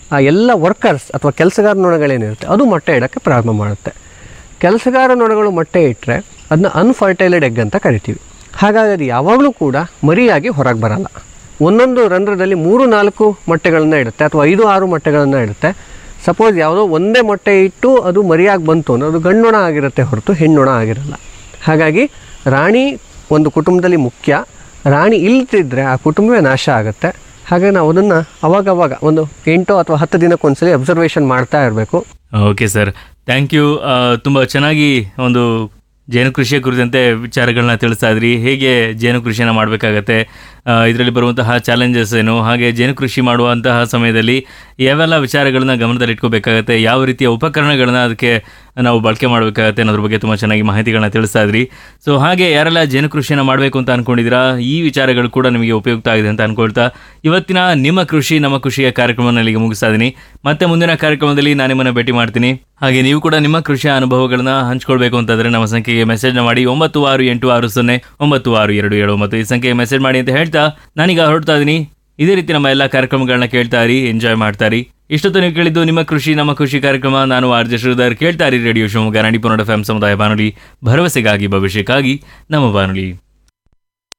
ಆ ಎಲ್ಲ ವರ್ಕರ್ಸ್ ಅಥವಾ ಕೆಲಸಗಾರ ನೊಣಗಳೇನಿರುತ್ತೆ ಅದು ಮೊಟ್ಟೆ ಇಡೋಕ್ಕೆ ಪ್ರಾರಂಭ ಮಾಡುತ್ತೆ ಕೆಲಸಗಾರ ನೊಣಗಳು ಮೊಟ್ಟೆ ಇಟ್ಟರೆ ಅದನ್ನ ಅನ್ಫರ್ಟೈಲ್ಡ್ ಎಗ್ ಅಂತ ಕರಿತೀವಿ ಹಾಗಾಗಿ ಅದು ಯಾವಾಗಲೂ ಕೂಡ ಮರಿಯಾಗಿ ಹೊರಗೆ ಬರಲ್ಲ ಒಂದೊಂದು ರಂಧ್ರದಲ್ಲಿ ಮೂರು ನಾಲ್ಕು ಮೊಟ್ಟೆಗಳನ್ನು ಇಡುತ್ತೆ ಅಥವಾ ಐದು ಆರು ಮೊಟ್ಟೆಗಳನ್ನು ಇಡುತ್ತೆ ಸಪೋಸ್ ಯಾವುದೋ ಒಂದೇ ಮೊಟ್ಟೆ ಇಟ್ಟು ಅದು ಮರಿಯಾಗಿ ಬಂತು ಅಂದರೆ ಅದು ಗಂಡೊಣ ಆಗಿರುತ್ತೆ ಹೊರತು ಹೆಣ್ಣೊಣ ಆಗಿರಲ್ಲ ಹಾಗಾಗಿ ರಾಣಿ ಒಂದು ಕುಟುಂಬದಲ್ಲಿ ಮುಖ್ಯ ರಾಣಿ ಇಲ್ದಿದ್ರೆ ಆ ಕುಟುಂಬವೇ ನಾಶ ಆಗುತ್ತೆ ಹಾಗೆ ನಾವು ಅದನ್ನು ಅವಾಗವಾಗ ಒಂದು ಎಂಟು ಅಥವಾ ಹತ್ತು ದಿನಕ್ಕೊಂದ್ಸಲಿ ಅಬ್ಸರ್ವೇಷನ್ ಮಾಡ್ತಾ ಇರಬೇಕು ಓಕೆ ಸರ್ ಥ್ಯಾಂಕ್ ಯು ತುಂಬ ಚೆನ್ನಾಗಿ ಒಂದು ಜೇನು ಕೃಷಿಯ ಕುರಿತಂತೆ ವಿಚಾರಗಳನ್ನ ತಿಳಿಸ್ತಾ ಇದ್ರಿ ಹೇಗೆ ಜೇನು ಕೃಷಿಯನ್ನು ಮಾಡಬೇಕಾಗತ್ತೆ ಇದರಲ್ಲಿ ಬರುವಂತಹ ಚಾಲೆಂಜಸ್ ಏನು ಹಾಗೆ ಜೇನು ಕೃಷಿ ಮಾಡುವಂತಹ ಸಮಯದಲ್ಲಿ ಯಾವೆಲ್ಲ ವಿಚಾರಗಳನ್ನ ಗಮನದಲ್ಲಿ ಇಟ್ಕೋಬೇಕಾಗತ್ತೆ ಯಾವ ರೀತಿಯ ಉಪಕರಣಗಳನ್ನ ಅದಕ್ಕೆ ನಾವು ಬಳಕೆ ಮಾಡಬೇಕಾಗತ್ತೆ ಅನ್ನೋದ್ರ ಬಗ್ಗೆ ತುಂಬ ಚೆನ್ನಾಗಿ ಮಾಹಿತಿಗಳನ್ನ ತಿಳಿಸ್ತಾ ಇದ್ರಿ ಸೊ ಹಾಗೆ ಯಾರೆಲ್ಲ ಜೇನು ಕೃಷಿಯನ್ನು ಮಾಡಬೇಕು ಅಂತ ಅನ್ಕೊಂಡಿದ್ದೀರಾ ಈ ವಿಚಾರಗಳು ಕೂಡ ನಿಮಗೆ ಉಪಯುಕ್ತ ಆಗಿದೆ ಅಂತ ಅನ್ಕೊಳ್ತಾ ಇವತ್ತಿನ ನಿಮ್ಮ ಕೃಷಿ ನಮ್ಮ ಕೃಷಿಯ ಕಾರ್ಯಕ್ರಮವನ್ನು ಇಲ್ಲಿಗೆ ಮುಗಿಸ್ತಾ ಇದ್ದೀನಿ ಮತ್ತೆ ಮುಂದಿನ ಕಾರ್ಯಕ್ರಮದಲ್ಲಿ ನಾನು ನಿಮ್ಮನ್ನ ಭೇಟಿ ಮಾಡ್ತೀನಿ ಹಾಗೆ ನೀವು ಕೂಡ ನಿಮ್ಮ ಕೃಷಿಯ ಅನುಭವಗಳನ್ನ ಹಂಚ್ಕೊಳ್ಬೇಕು ಅಂತಂದ್ರೆ ನಮ್ಮ ಸಂಖ್ಯೆಗೆ ಮೆಸೇಜ್ ಮಾಡಿ ಒಂಬತ್ತು ಆರು ಎಂಟು ಆರು ಸೊನ್ನೆ ಒಂಬತ್ತು ಆರು ಎರಡು ಏಳು ಒಂಬತ್ತು ಈ ಸಂಖ್ಯೆಗೆ ಮೆಸೇಜ್ ಮಾಡಿ ಅಂತ ಹೇಳ್ತಾ ನಾನೀಗ ಹೊರಡ್ತಾ ಇದ್ದೀನಿ ಇದೇ ರೀತಿ ನಮ್ಮ ಎಲ್ಲ ಕಾರ್ಯಕ್ರಮಗಳನ್ನ ಕೇಳ್ತಾ ಇರಿ ಎಂಜಾಯ್ ಮಾಡ್ತಾ ಇರಿ ಇಷ್ಟೊತ್ತು ನೀವು ಕೇಳಿದ್ದು ನಿಮ್ಮ ಕೃಷಿ ನಮ್ಮ ಕೃಷಿ ಕಾರ್ಯಕ್ರಮ ನಾನು ಆರ್ ಜೆ ಶ್ರೀಧರ್ ಕೇಳ್ತಾ ಇರಿ ರೇಡಿಯೋ ಶಿವಮೊಗ್ಗ ನಾಡಿ ಪುನಡ ಫ್ಯಾಮ್ ಸಮುದಾಯ ಬಾನುಲಿ ಭರವಸೆಗಾಗಿ ಭವಿಷ್ಯಕ್ಕಾಗಿ ನಮ್ಮ ಬಾನುಲಿ